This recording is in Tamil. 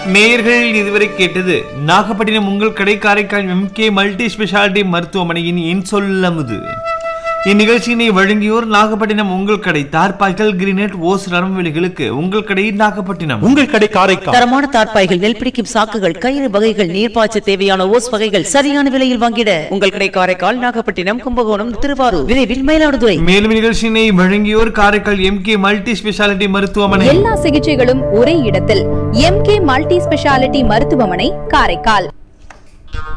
நேயர்கள் இதுவரை கேட்டது நாகப்பட்டினம் உங்கள் கடை காரைக்கால் எம்கே மல்டி ஸ்பெஷாலிட்டி மருத்துவமனையின் என் சொல்லமுது இந்நிகழ்ச்சியினை வழங்கியோர் நாகப்பட்டினம் உங்கள் கடை தார்பாய்கள் கிரினெட் ஓஸ் நரம்புவெளிகளுக்கு உங்கள் கடை நாகப்பட்டினம் உங்கள் கடை காரைக்கால் தரமான தார்ப்பாய்கள் நெல் பிடிக்கும் சாக்குகள் கயிறு வகைகள் நீர்ப்பாய்ச்ச தேவையான ஓஸ் வகைகள் சரியான விலையில் வாங்கிட உங்கள் கடை காரைக்கால் நாகப்பட்டினம் கும்பகோணம் திருவாரூர் விரைவில் மயிலாடுதுறை மேலும் நிகழ்ச்சியினை வழங்கியோர் காரைக்கால் எம்கே மல்டி ஸ்பெஷாலிட்டி மருத்துவமனை எல்லா சிகிச்சைகளும் ஒரே இடத்தில் எம்கே மல்டி ஸ்பெஷாலிட்டி மருத்துவமனை காரைக்கால்